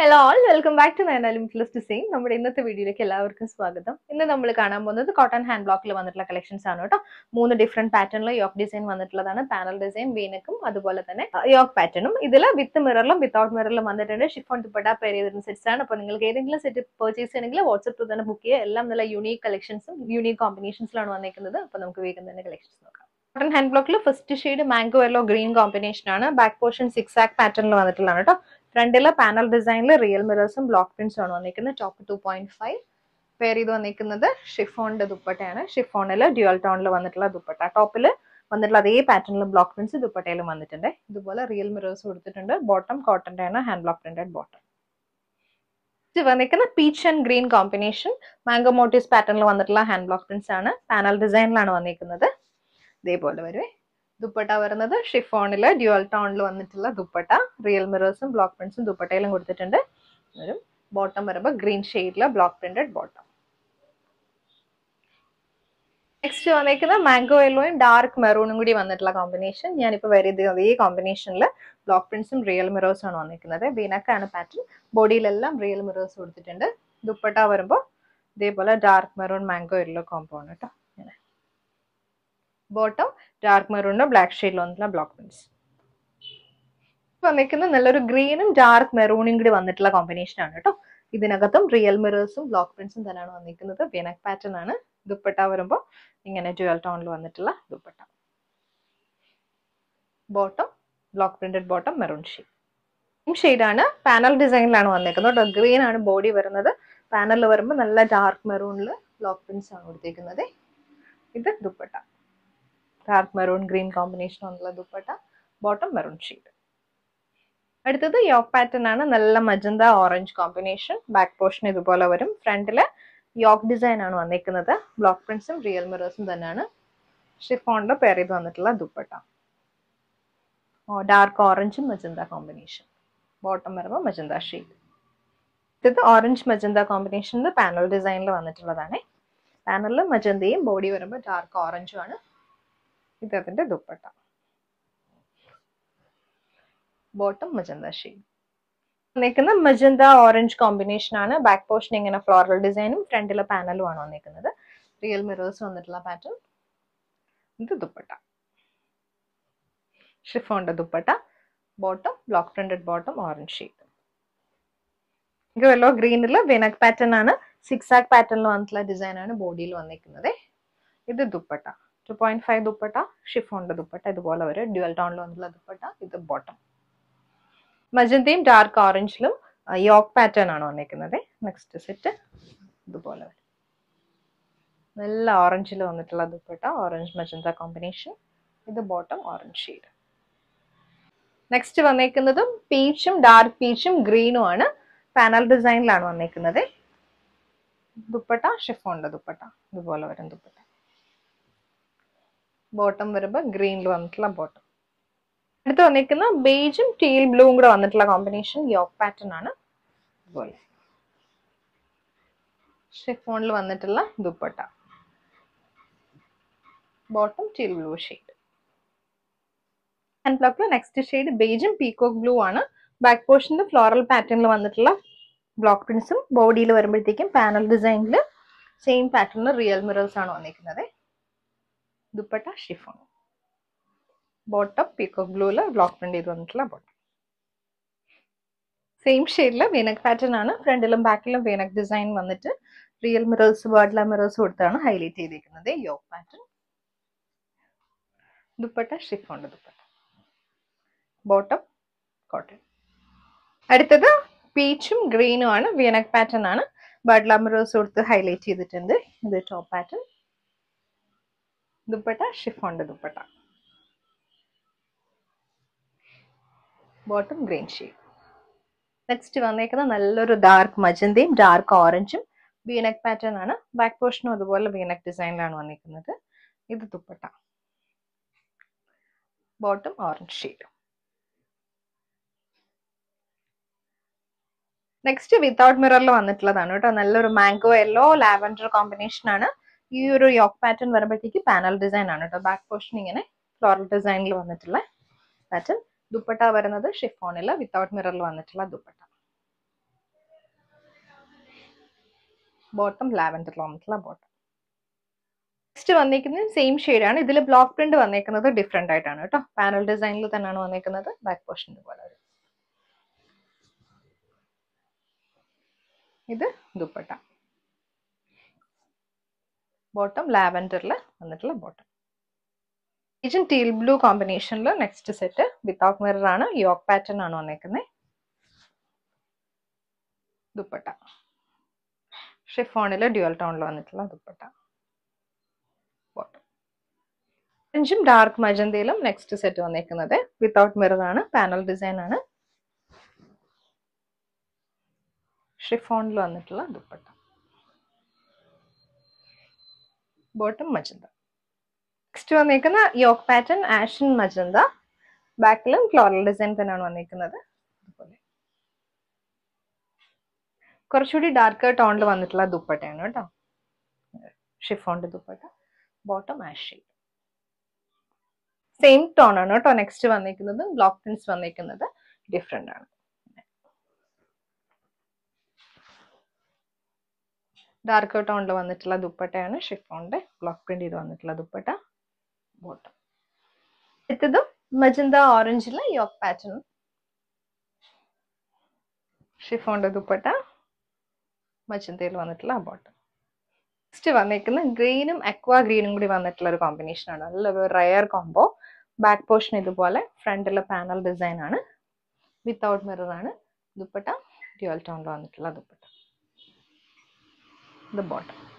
hello all welcome back to നയനാലും plus design നമ്മുടെ ഇന്നത്തെ വീഡിയോയിലേക്ക് എല്ലാവർക്കും സ്വാഗതം ഇന്ന് നമ്മൾ കാണാൻ പോകുന്നത് കോട്ടൺ ഹാൻഡ് ബ്ലോക്കിൽ വന്നിട്ടുള്ള കളക്ഷൻസ് ആണ് കേട്ടോ മൂന്ന് ഡിഫറെന്റ് പാറ്റേണിൽ യോക്ക് ഡിസൈൻ വന്നിട്ടുള്ളതാണ് പാനൽ ഡിസൈൻ വീനക്കും അതുപോലെ തന്നെ യോക്ക് പാറ്റേണും ഇതിൽ വിത്ത് മിററിലും വിത്തൗട്ട് മിററിലും വന്നിട്ടുണ്ട് ഷിഫോൺ ദുപ്പട്ട പേര് ചെയ്തിരുന്ന സെറ്റ്സ് ആണ് അപ്പോൾ നിങ്ങൾക്ക് ഏതെങ്കിലും സെറ്റ് പർച്ചേസ് ചെയ്യണമെങ്കിൽ വാട്സപ്പ് തന്നെ ബുക്ക് ചെയ്യുക എല്ലാം നല്ല യൂണീക് കളക്ഷൻസും യൂണീക് കോമ്പിനേഷൻസിലാണ് വന്നിരിക്കുന്നത് അപ്പോൾ നമുക്ക് വേഗം തന്നെ കളക്ഷൻസ് നോക്കാം കോട്ടൺ ഹാൻഡ് ബ്ലോക്കിൽ first shade mango yellow green combination ആണ് ബാക്ക് പോർഷൻ സിക്സ് ആക്ക് പാറ്റേണിൽ വന്നിട്ടുള്ളതാണ് കേട്ടോ ഫ്രണ്ടില് പാനൽ ഡിസൈനിൽ റിയൽ മിറേഴ്സും ബ്ലോക്ക് പ്രിന്റ്സും ആണ് വന്നിരിക്കുന്നത് ടോപ്പ് ടു പോയിന്റ് ഫൈവ് പേര് ചെയ്ത് വന്നിരിക്കുന്നത് ഷിഫോണിന്റെ ദുപ്പട്ടയാണ് ഷിഫോണിൽ ഡ്യുവൽ ടോണിൽ വന്നിട്ടുള്ള ദുപ്പട്ട ടോപ്പിൽ വന്നിട്ടുള്ള അതേ പാറ്റേണിൽ ബ്ലോക്ക് പ്രിന്റ്സ് ദുപ്പട്ടയിലും വന്നിട്ടുണ്ട് ഇതുപോലെ റിയൽ മിറേഴ്സ് കൊടുത്തിട്ടുണ്ട് ബോട്ടം കോട്ടന്റെ ആണ് ഹാൻഡ് ബ്ലോക്ക് പ്രിന്റഡ് ബോട്ടം ഇത് വന്നിരിക്കുന്ന peach and green combination mango motifs പാറ്റേണിൽ വന്നിട്ടുള്ള ഹാൻഡ് ബ്ലോക്ക് പ്രിന്റ്സ് ആണ് പാനൽ ഡിസൈനിലാണ് വന്നിരിക്കുന്നത് ഇതേപോലെ വരുവേ ദുപ്പട്ട വരുന്നത് ഷിഫോണിൽ ഡ്യുവൽ ടോണിൽ വന്നിട്ടുള്ള ദുപ്പട്ട റിയൽ മിറേഴ്സും ബ്ലോക്ക് പ്രിന്റ്സും ദുപ്പട്ടയിലും കൊടുത്തിട്ടുണ്ട് വരും ബോട്ടം വരുമ്പോൾ ഗ്രീൻ ഷെയ്ഡിലെ ബ്ലോക്ക് പ്രിന്റഡ് ബോട്ടം നെക്സ്റ്റ് വന്നേക്കുന്ന മാംഗോ യെല്ലോയും ഡാർക്ക് മെറൂണും കൂടി വന്നിട്ടുള്ള കോമ്പിനേഷൻ ഞാനിപ്പോൾ വരുന്നത് അതേ കോമ്പിനേഷനിൽ ബ്ലോക്ക് പ്രിന്റ്സും റിയൽ മിറേഴ്സും ആണ് വന്നിരിക്കുന്നത് ബീനക്കാണ് പാറ്റേൺ ബോഡിയിലെല്ലാം റിയൽ മിറേഴ്സ് കൊടുത്തിട്ടുണ്ട് ദുപ്പട്ട വരുമ്പോൾ ഇതേപോലെ dark maroon mango yellow compound കേട്ടോ ഇങ്ങനെ ബോട്ടം ഡാർക്ക് മെറൂണിന്റെ ബ്ലാക്ക് ഷെയ്ഡിൽ വന്നിട്ടുള്ള ബ്ലോക്ക് പ്രിന്റ്സ് വന്നിരിക്കുന്നത് നല്ലൊരു ഗ്രീനും ഡാർക്ക് മെറൂണും കൂടി വന്നിട്ടുള്ള കോമ്പിനേഷൻ ആണ് കേട്ടോ ഇതിനകത്തും റിയൽ മിറേഴ്സും ബ്ലോക്ക് പ്രിന്റ്സും തന്നെയാണ് വന്നിരിക്കുന്നത് വിനക് പാറ്റേൺ ആണ് ദുപ്പട്ട വരുമ്പോൾ ഇങ്ങനെ ഡ്യുവൽ ടോണിൽ വന്നിട്ടുള്ള ദുപ്പട്ട bottom block printed bottom maroon shade ഷെയ്ഡാണ് പാനൽ ഡിസൈനിലാണ് വന്നിരിക്കുന്നത് കേട്ടോ ഗ്രീൻ ആണ് ബോഡി വരുന്നത് പാനലിൽ വരുമ്പോൾ നല്ല ഡാർക്ക് മെറൂണിൽ ബ്ലോക്ക് പ്രിന്റ്സ് ആണ് കൊടുത്തിരിക്കുന്നത് ഇത് ദുപ്പട്ട ഡാർക്ക് മെറൂൺ ഗ്രീൻ കോമ്പിനേഷൻ ഉള്ള ദുപ്പട്ട ബോട്ടം മെറൂൺ ഷീറ്റ് അടുത്തത് യോക്ക് പാറ്റേൺ ആണ് നല്ല magenta orange combination back portion ഇതുപോലെ വരും ഫ്രണ്ടില് യോക്ക് ഡിസൈൻ ആണ് വന്നിരിക്കുന്നത് ബ്ലോക്ക് പ്രിന്റ്സും റിയൽ മിറേഴ്സും തന്നെയാണ് ഷിഫോണിന്റെ പേർ ചെയ്ത് വന്നിട്ടുള്ള ദുപ്പട്ട ഡാർക്ക് ഓറഞ്ചും മജന്ത കോമ്പിനേഷൻ ബോട്ടം വരുമ്പോൾ മജന്ത ഷീറ്റ് ഇത് ഓറഞ്ച് മജന്ത കോമ്പിനേഷനിൽ പാനൽ ഡിസൈനിൽ വന്നിട്ടുള്ളതാണ് പാനലിൽ മജന്തയും ബോഡി വരുമ്പോൾ ഡാർക്ക് ഓറഞ്ചും ആണ് ഇത് അതിന്റെ ദുപ്പട്ട ബോട്ടം മജന്ത ഷെയ്ഡ് വന്നേക്കുന്ന മജന്ത ഓറഞ്ച് കോമ്പിനേഷൻ ആണ് ബാക്ക് പോർഷൻ ഇങ്ങനെ ഫ്ലോറൽ ഡിസൈനും ഫ്രണ്ടിലെ പാനലും ആണ് വന്നേക്കുന്നത് റിയൽ മിറേഴ്സ് വന്നിട്ടുള്ള പാറ്റേൺ ഇത് ദുപ്പട്ട ഷിഫോണിന്റെ ദുപ്പട്ട bottom block printed bottom orange shade yellow ഗ്രീനിൽ വിനക് പാറ്റേൺ ആണ് സിക്സ് ആക്ക് പാറ്റേണിൽ വന്നിട്ടുള്ള ഡിസൈൻ ആണ് ബോഡിയിൽ വന്നിരിക്കുന്നത് ഇത് ദുപ്പട്ട ടു പോയിന്റ് ഫൈവ് ദുപ്പട്ട ഷിഫോണിന്റെ ദുപ്പട്ട ഇതുപോലെ വരും ഡ്യുവൽ ടോണിൽ വന്നിട്ടുള്ള ദുപ്പട്ട ഇത് ബോട്ടം മജന്തയും ഡാർക്ക് ഓറഞ്ചിലും യോക്ക് പാറ്റേൺ ആണ് വന്നിരിക്കുന്നത് നെക്സ്റ്റ് സെറ്റ് ഇതുപോലെ വരും നല്ല ഓറഞ്ചിൽ വന്നിട്ടുള്ള ദുപ്പട്ട ഓറഞ്ച് മജന്ത കോമ്പിനേഷൻ ഇത് ബോട്ടം ഓറഞ്ച് ഷെയ്ഡ് നെക്സ്റ്റ് വന്നേക്കുന്നതും പീച്ചും ഡാർക്ക് പീച്ചും ഗ്രീനും ആണ് പാനൽ ഡിസൈനിലാണ് വന്നിരിക്കുന്നത് ദുപ്പട്ട ഷിഫോണിന്റെ ദുപ്പട്ട ഇതുപോലെ വരും ദുപ്പട്ട ബോട്ടം വരുമ്പോൾ ഗ്രീനിൽ വന്നിട്ടുള്ള ബോട്ടം അടുത്ത് വന്നിരിക്കുന്ന ബേജും ടീൽ ബ്ലൂവും കൂടെ വന്നിട്ടുള്ള കോമ്പിനേഷൻ യോക്ക് പാറ്റേൺ ആണ് ഇതുപോലെ ഷിഫോണിൽ വന്നിട്ടുള്ള ദുപ്പട്ട bottom teal blue shade hand ബ്ലോക്കിൽ നെക്സ്റ്റ് ഷെയ്ഡ് ബേജും പീകോക്ക് ബ്ലൂ ആണ് ബാക്ക് പോർഷനിൽ ഫ്ലോറൽ പാറ്റേണിൽ വന്നിട്ടുള്ള ബ്ലോക്ക് പ്രിന്റ്സും ബോഡിയിൽ വരുമ്പോഴത്തേക്കും പാനൽ ഡിസൈനിൽ സെയിം പാറ്റേണിൽ റിയൽ മിറേഴ്സ് ആണ് വന്നിരിക്കുന്നത് ദുപ്പട്ട ഷിഫോൺ ബോട്ടം പീക്കോക്ക് ബ്ലൂവിൽ ബ്ലോക്ക് പ്രിന്റ് ചെയ്ത് വന്നിട്ടുള്ള ബോട്ടം സെയിം ഷെയ്ഡിൽ വീനക് പാറ്റേൺ ആണ് ഫ്രണ്ടിലും ബാക്കിലും വീനക് ഡിസൈൻ വന്നിട്ട് റിയൽ മിറേഴ്സ് വേർഡ്ല മിറേഴ്സ് കൊടുത്താണ് ഹൈലൈറ്റ് ചെയ്തിരിക്കുന്നത് യോക്ക് പാറ്റേൺ ദുപ്പട്ട ഷിഫോണ്ട് ദുപ്പട്ട ബോട്ടം കോട്ടൺ അടുത്തത് പീച്ചും ഗ്രീനും ആണ് വീനക് പാറ്റേൺ ആണ് ബഡ്ല മിറേഴ്സ് കൊടുത്ത് ഹൈലൈറ്റ് ചെയ്തിട്ടുണ്ട് ഇത് ടോപ്പ് പാറ്റേൺ ദുപ്പട്ട ഷിഫോണ്ട് ദുപ്പട്ട ബോട്ടം ഗ്രീൻ ഷെയ്ഡ് നെക്സ്റ്റ് വന്നേക്കുന്നത് നല്ലൊരു ഡാർക്ക് മജന്തയും ഡാർക്ക് ഓറഞ്ചും വീനക് പാറ്റേൺ ആണ് ബാക്ക് പോർഷനും അതുപോലെ വീനക് ഡിസൈനിലാണ് വന്നിരിക്കുന്നത് ഇത് ദുപ്പട്ട bottom orange shade next without മിററിൽ വന്നിട്ടുള്ളതാണ് കേട്ടോ നല്ലൊരു മാംഗോ യെല്ലോ ലാവൻഡർ കോമ്പിനേഷൻ ആണ് ഈ ഒരു യോക്ക് പാറ്റേൺ വരുമ്പോഴത്തേക്ക് പാനൽ ഡിസൈൻ ആണ് കേട്ടോ ബാക്ക് പോർഷൻ ഇങ്ങനെ ഫ്ലോറൽ ഡിസൈനിൽ വന്നിട്ടുള്ള പാറ്റേൺ ദുപ്പട്ട വരുന്നത് ഷിഫോണിൽ വിത്തൗട്ട് മിററിൽ വന്നിട്ടുള്ള ദുപ്പട്ട ബോട്ടം ലാവൻഡർ വന്നിട്ടുള്ള ബോട്ടം നെക്സ്റ്റ് വന്നിരിക്കുന്നത് സെയിം ആണ് ഇതിൽ ബ്ലോക്ക് പ്രിന്റ് വന്നേക്കുന്നത് ഡിഫറെന്റ് ആയിട്ടാണ് കേട്ടോ പാനൽ ഡിസൈനിൽ തന്നെയാണ് വന്നേക്കുന്നത് ബാക്ക് പോർഷൻ പോലെ വരും ഇത് ദുപ്പട്ട ബോട്ടം ലാവൻഡറിൽ വന്നിട്ടുള്ള ബോട്ടം ഏജൻ ടീൽ ബ്ലൂ കോമ്പിനേഷനിൽ നെക്സ്റ്റ് സെറ്റ് വിത്തൗട്ട് മിറർ ആണ് യോക്ക് പാറ്റേൺ ആണ് വന്നേക്കുന്നത് ദുപ്പട്ട ഷിഫോണിൽ ഡ്യുവൽ ടോണിൽ വന്നിട്ടുള്ള ദുപ്പട്ട ബോട്ടം ഓറഞ്ചും ഡാർക്ക് മജന്തയിലും നെക്സ്റ്റ് സെറ്റ് വന്നേക്കുന്നത് വിത്തൗട്ട് മിറർ ആണ് പാനൽ ഡിസൈൻ ആണ് ഷിഫോണിൽ വന്നിട്ടുള്ള ദുപ്പട്ട ബോട്ടം മജന്ത നെക്സ്റ്റ് വന്നേക്കുന്ന യോക്ക് പാറ്റേൺ ആഷൻ മജന്ത ബാക്കിലും ഫ്ലോറൽ ഡിസൈൻ തന്നെയാണ് വന്നിരിക്കുന്നത് അതുപോലെ കുറച്ചുകൂടി ഡാർക്ക് ടോണിൽ വന്നിട്ടുള്ള ദുപ്പട്ടയാണ് കേട്ടോ ഷിഫോണിന്റെ ദുപ്പട്ട bottom ash shade same tone ആണ് കേട്ടോ നെക്സ്റ്റ് വന്നിരിക്കുന്നത് ബ്ലോക്ക് പ്രിന്റ്സ് വന്നിരിക്കുന്നത് ഡിഫറെന്റ് ആണ് ഡാർക്ക് ടോണിൽ വന്നിട്ടുള്ള ദുപ്പട്ടയാണ് ഷിഫോണിന്റെ ബ്ലോക്ക് പ്രിന്റ് ചെയ്ത് വന്നിട്ടുള്ള ദുപ്പട്ട ബോട്ടം അടുത്തതും മജന്ത ഓറഞ്ചിലെ യോക്ക് പാറ്റേൺ ഷിഫോണിന്റെ ദുപ്പട്ട മജന്തയിൽ വന്നിട്ടുള്ള ബോട്ടം നെക്സ്റ്റ് വന്നേക്കുന്ന ഗ്രീനും അക്വാ ഗ്രീനും കൂടി വന്നിട്ടുള്ള ഒരു കോമ്പിനേഷൻ ആണ് നല്ല റയർ കോംബോ ബാക്ക് പോർഷൻ ഇതുപോലെ ഫ്രണ്ടിലെ പാനൽ ഡിസൈൻ ആണ് വിത്തൗട്ട് മിറർ ആണ് ദുപ്പട്ട ഡ്യുവൽ ടോണിൽ വന്നിട്ടുള്ള ദുപ്പട്ട ഇത് ബോട്ടം